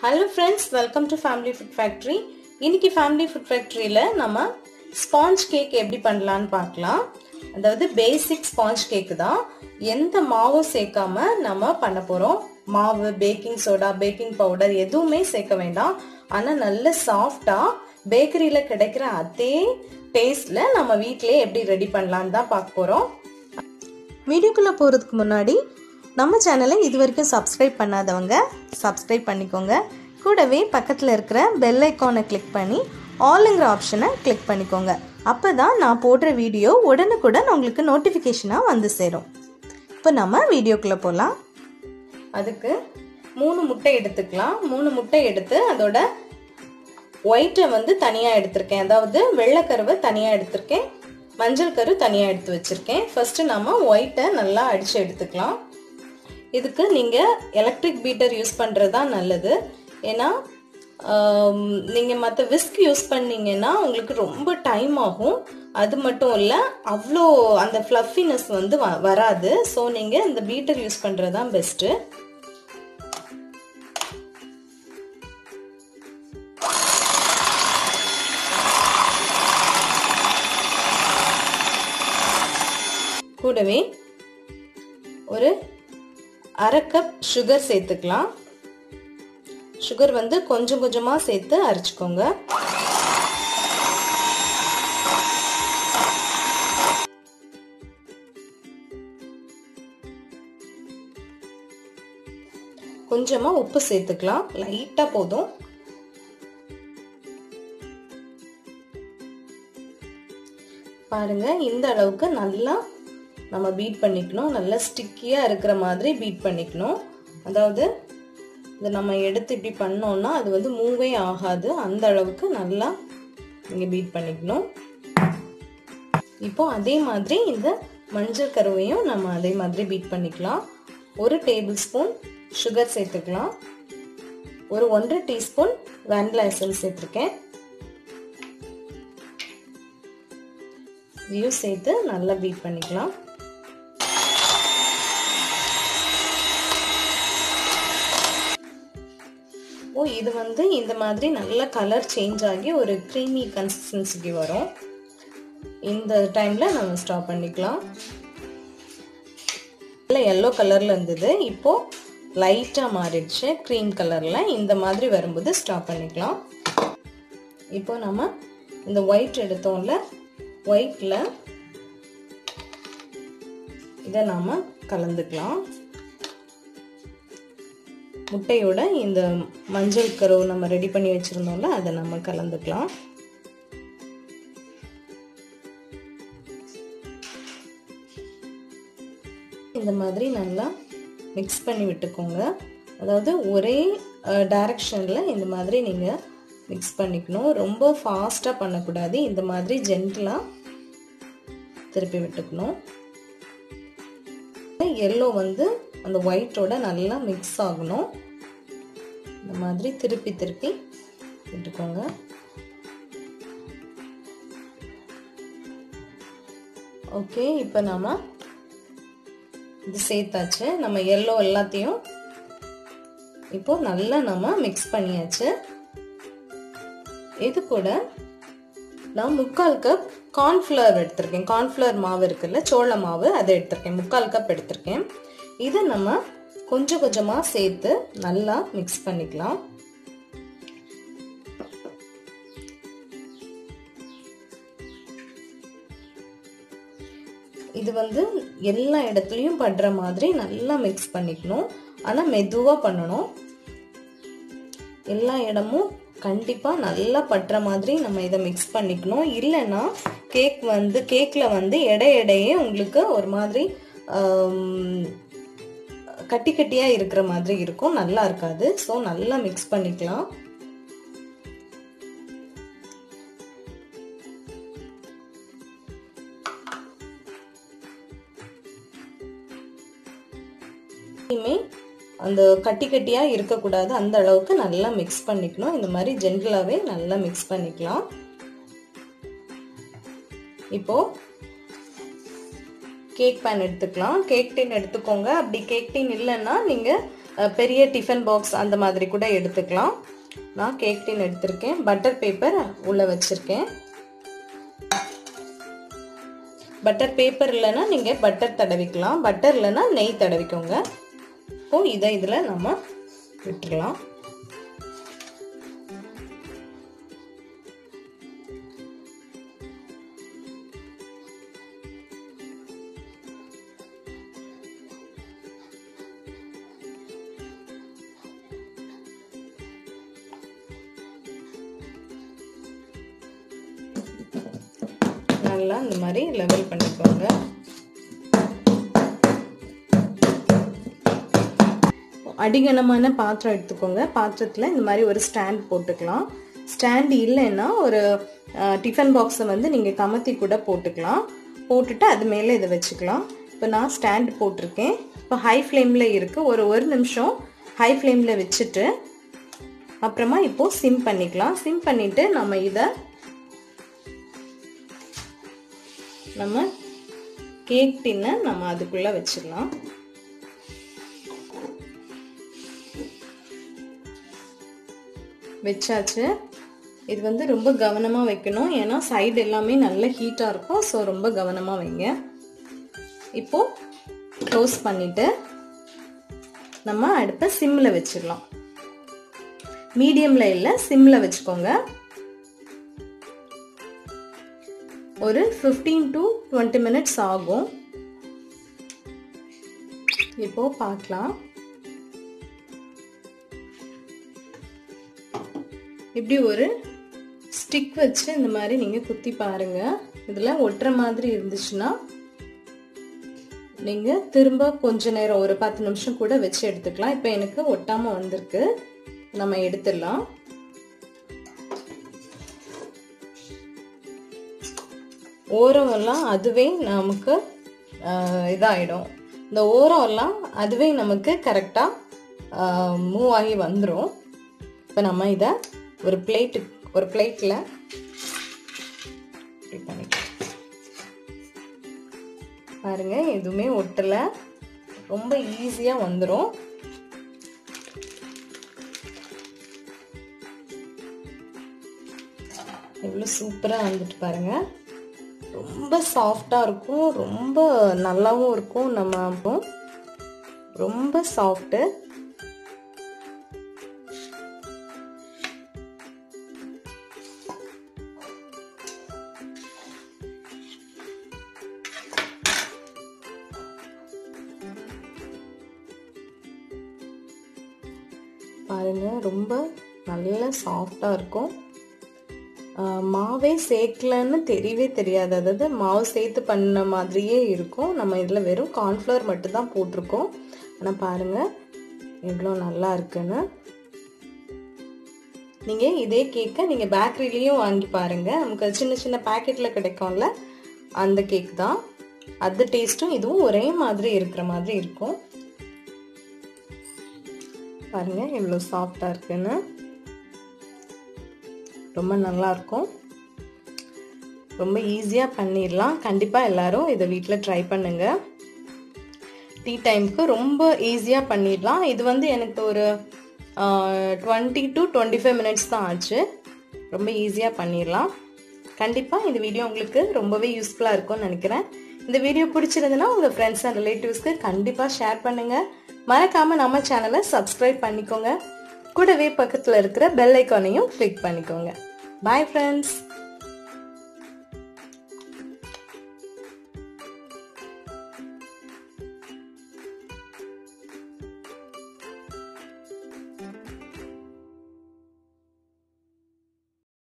hello friends welcome to family food factory இன்னைக்கு family food ஃபேக்ட்ரியில் நம்ம ஸ்பாஞ்ச் கேக் எப்படி பண்ணலான்னு பார்க்கலாம் அதாவது பேசிக் ஸ்பாஞ்ச் கேக்கு தான் எந்த மாவும் சேர்க்காம நம்ம பண்ண போகிறோம் மாவு பேக்கிங் சோடா பேக்கிங் பவுடர் எதுவுமே சேர்க்க வேண்டாம் ஆனால் நல்ல சாஃப்டாக பேக்கரியில் கிடைக்கிற அதே டேஸ்டில் நம்ம வீட்டிலே எப்படி ரெடி பண்ணலான்னு தான் பார்க்க போகிறோம் வீடியோக்குள்ளே போகிறதுக்கு முன்னாடி நம்ம சேனலை இது வரைக்கும் சப்ஸ்கிரைப் பண்ணாதவங்க சப்ஸ்கிரைப் பண்ணிக்கோங்க கூடவே பக்கத்தில் இருக்கிற பெல் ஐக்கானை கிளிக் பண்ணி ஆல்ங்கிற ஆப்ஷனை கிளிக் பண்ணிக்கோங்க அப்போ தான் நான் போடுற வீடியோ உடனுக்குடன் உங்களுக்கு நோட்டிஃபிகேஷனாக வந்து சேரும் இப்போ நம்ம வீடியோக்குள்ளே போகலாம் அதுக்கு மூணு முட்டை எடுத்துக்கலாம் மூணு முட்டை எடுத்து அதோட ஒயிட்டை வந்து தனியாக எடுத்திருக்கேன் அதாவது வெள்ளைக்கருவை தனியாக எடுத்திருக்கேன் மஞ்சள் கரு தனியாக எடுத்து வச்சுருக்கேன் ஃபஸ்ட்டு நம்ம ஒயிட்டை நல்லா அடித்து எடுத்துக்கலாம் இதுக்கு நீங்கள் எலக்ட்ரிக் பீட்டர் யூஸ் பண்ணுறது தான் நல்லது ஏன்னா நீங்கள் மற்ற விஸ்க் யூஸ் பண்ணீங்கன்னா உங்களுக்கு ரொம்ப டைம் ஆகும் அது மட்டும் இல்லை அவ்வளோ அந்த ஃப்ளஃபினஸ் வந்து வ வராது ஸோ நீங்கள் இந்த பீட்டர் யூஸ் பண்ணுறது தான் பெஸ்ட்டு கூடவே ஒரு அரை கப் சுகர் சேர்த்துக்கலாம் சுகர் வந்து கொஞ்சம் கொஞ்சமாக சேர்த்து அரைச்சிக்கோங்க கொஞ்சமாக உப்பு சேர்த்துக்கலாம் லைட்டாக போதும் பாருங்க இந்த அளவுக்கு நல்லா நம்ம பீட் பண்ணிக்கணும் நல்லா ஸ்டிக்கியாக இருக்கிற மாதிரி பீட் பண்ணிக்கணும் அதாவது இதை நம்ம எடுத்து இப்படி பண்ணோம்னா அது வந்து மூவே ஆகாது அந்த அளவுக்கு நல்லா நீங்கள் பீட் பண்ணிக்கணும் இப்போ அதே மாதிரி இந்த மஞ்சள் கருவையும் நம்ம அதே மாதிரி பீட் பண்ணிக்கலாம் ஒரு டேபிள் ஸ்பூன் சுகர் சேர்த்துக்கலாம் ஒரு ஒன்றரை டீஸ்பூன் வேனிலா எசன்ஸ் சேர்த்துருக்கேன் இதையும் சேர்த்து நல்லா பீட் பண்ணிக்கலாம் ஓ இது வந்து இந்த மாதிரி நல்ல கலர் சேஞ்ச் ஆகி ஒரு க்ரீமி கன்சிஸ்டன்சிக்கு வரும் இந்த டைமில் நம்ம ஸ்டாப் பண்ணிக்கலாம் இல்லை எல்லோ கலரில் இருந்தது இப்போது லைட்டாக மாறிடுச்சு க்ரீம் கலரில் இந்த மாதிரி வரும்போது ஸ்டாப் பண்ணிக்கலாம் இப்போ நம்ம இந்த ஒயிட் எடுத்தோம்ல ஒயிட்டில் இதை நாம் கலந்துக்கலாம் முட்டையோட இந்த மஞ்சள் கருவு நம்ம ரெடி பண்ணி வச்சுருந்தோம்ல அதை நம்ம கலந்துக்கலாம் இந்த மாதிரி நல்லா மிக்ஸ் பண்ணி விட்டுக்கோங்க அதாவது ஒரே டைரக்ஷனில் இந்த மாதிரி நீங்கள் மிக்ஸ் பண்ணிக்கணும் ரொம்ப ஃபாஸ்ட்டாக பண்ணக்கூடாது இந்த மாதிரி ஜென்டலாக திருப்பி விட்டுக்கணும் எல்லோ வந்து அந்த ஒயிட்டோட நல்லா மிக்ஸ் ஆகணும் இந்த மாதிரி திருப்பி திருப்பி விட்டுக்கோங்க ஓகே இப்போ நம்ம இது சேர்த்தாச்சு நம்ம எல்லோ எல்லாத்தையும் இப்போ நல்லா நம்ம மிக்ஸ் பண்ணியாச்சு இது கூட நான் முக்கால் கப் கார்ன்ஃப்ளவர் எடுத்திருக்கேன் கார்ன்ஃப்ளவர் மாவு இருக்குல்ல சோள மாவு அதை எடுத்திருக்கேன் முக்கால் கப் எடுத்திருக்கேன் இதை நம்ம கொஞ்சம் கொஞ்சமாக சேர்த்து நல்லா மிக்ஸ் பண்ணிக்கலாம் இது வந்து எல்லா இடத்துலையும் படுற மாதிரி நல்லா மிக்ஸ் பண்ணிக்கணும் ஆனால் மெதுவாக பண்ணணும் எல்லா இடமும் கண்டிப்பாக நல்லா பட்டுற மாதிரி நம்ம இதை மிக்ஸ் பண்ணிக்கணும் இல்லைன்னா கேக் வந்து கேக்கில் வந்து எடை எடையே உங்களுக்கு ஒரு மாதிரி கட்டி கட்டியாக இருக்கிற மாதிரி இருக்கும் நல்லா இருக்காது ஸோ நல்லா மிக்ஸ் பண்ணிக்கலாம் அந்த கட்டி கட்டியாக இருக்கக்கூடாது அந்த அளவுக்கு நல்லா மிக்ஸ் பண்ணிக்கணும் இந்த மாதிரி ஜென்ரலாகவே நல்லா மிக்ஸ் பண்ணிக்கலாம் இப்போது கேக் பேன் எடுத்துக்கலாம் கேக் டின் எடுத்துக்கோங்க அப்படி கேக் டின் இல்லைன்னா நீங்கள் பெரிய டிஃபன் பாக்ஸ் அந்த மாதிரி கூட எடுத்துக்கலாம் நான் கேக் டின் எடுத்திருக்கேன் பட்டர் பேப்பர் உள்ளே வச்சுருக்கேன் பட்டர் பேப்பர் இல்லைன்னா நீங்கள் பட்டர் தடவிக்கலாம் பட்டர் இல்லைன்னா நெய் தடவிக்கோங்க இப்போ இதை இதில் நம்ம விட்டுடலாம் நல்லா இந்த மாதிரி லெவல் பண்ணிக்கோங்க அடிகனமான பாத்திரம் எடுத்துக்கோங்க பாத்திரத்தில் இந்த மாதிரி ஒரு ஸ்டாண்ட் போட்டுக்கலாம் ஸ்டாண்ட் இல்லைன்னா ஒரு டிஃபன் பாக்ஸை வந்து நீங்கள் கமத்தி கூட போட்டுக்கலாம் போட்டுட்டு அது மேலே இதை வச்சுக்கலாம் இப்போ நான் ஸ்டாண்ட் போட்டிருக்கேன் இப்போ ஹை ஃப்ளேமில் இருக்குது ஒரு ஒரு நிமிஷம் ஹை ஃப்ளேமில் வச்சுட்டு அப்புறமா இப்போது சிம் பண்ணிக்கலாம் சிம் பண்ணிவிட்டு நம்ம இதை நம்ம கேக் டின்னை நம்ம அதுக்குள்ளே வச்சிடலாம் வச்சாச்சு இது வந்து ரொம்ப கவனமாக வைக்கணும் ஏன்னா சைடு எல்லாமே நல்ல ஹீட்டாக இருக்கும் ஸோ ரொம்ப கவனமாக வைங்க இப்போது க்ளோஸ் பண்ணிவிட்டு நம்ம அடுப்பை சிம்மில் வச்சிடலாம் மீடியமில் இல்லை சிம்மில் வச்சுக்கோங்க ஒரு ஃபிஃப்டீன் டு டுவெண்ட்டி மினிட்ஸ் ஆகும் இப்போ பார்க்கலாம் இப்படி ஒரு ஸ்டிக் வச்சு இந்த மாதிரி நீங்கள் குத்தி பாருங்க இதில் ஒட்டுற மாதிரி இருந்துச்சுன்னா நீங்கள் திரும்ப கொஞ்ச நேரம் ஒரு பத்து நிமிஷம் கூட வச்சு எடுத்துக்கலாம் இப்போ எனக்கு ஒட்டாமல் வந்திருக்கு நம்ம எடுத்துடலாம் ஓரமெல்லாம் அதுவே நமக்கு இதாகிடும் இந்த ஓரம்லாம் அதுவே நமக்கு கரெக்டாக மூவ் ஆகி வந்துடும் இப்போ நம்ம இதை ஒரு பிளேட்டு ஒரு பிளேட்டில் பண்ணிக்கலாம் பாருங்க எதுவுமே ஒட்டலை ரொம்ப ஈஸியாக வந்துடும் எவ்வளோ சூப்பராக வந்துட்டு பாருங்க ரொம்ப சாஃப்டாக இருக்கும் ரொம்ப நல்லாவும் இருக்கும் நம்ம ரொம்ப சாஃப்ட்டு பாருங்க ரொம்ப நல்ல சாஃப்டாக இருக்கும் மாவே சேர்க்கலன்னு தெரியவே தெரியாது அதாவது மாவு சேர்த்து பண்ண மாதிரியே இருக்கும் நம்ம இதில் வெறும் கார்ன்ஃப்ளவர் மட்டும்தான் போட்டிருக்கோம் ஆனால் பாருங்கள் எவ்வளோ நல்லா இருக்குன்னு நீங்கள் இதே கேக்கை நீங்கள் பேக்கரிலையும் வாங்கி பாருங்கள் நமக்கு சின்ன சின்ன பேக்கெட்டில் கிடைக்கும்ல அந்த கேக் தான் அது டேஸ்ட்டும் இதுவும் ஒரே மாதிரி இருக்கிற மாதிரி இருக்கும் பாருங்க எவ்வளோ சாஃப்டாக இருக்குன்னு ரொம்ப நல்லா இருக்கும் ரொம்ப ஈஸியாக பண்ணிடலாம் கண்டிப்பாக எல்லாரும் இதை வீட்டில் ட்ரை பண்ணுங்க டீ டைமுக்கு ரொம்ப ஈஸியாக பண்ணிடலாம் இது வந்து எனக்கு ஒரு twenty to twenty five minutes தான் ஆச்சு ரொம்ப ஈஸியாக பண்ணிடலாம் கண்டிப்பாக இந்த வீடியோ உங்களுக்கு ரொம்பவே யூஸ்ஃபுல்லாக இருக்கும்னு நினைக்கிறேன் இந்த வீடியோ பிடிச்சிருந்ததுன்னா உங்கள் ஃப்ரெண்ட்ஸ் அண்ட் ரிலேட்டிவ்ஸ்க்கு கண்டிப்பாக ஷேர் பண்ணுங்கள் மறக்காமல் நம்ம சேனலை சப்ஸ்கிரைப் பண்ணிக்கோங்க கூடவே பக்கத்தில் இருக்கிற பெல் ஐக்கானையும் கிளிக் பண்ணிக்கோங்க பாய் ஃப்ரெண்ட்ஸ்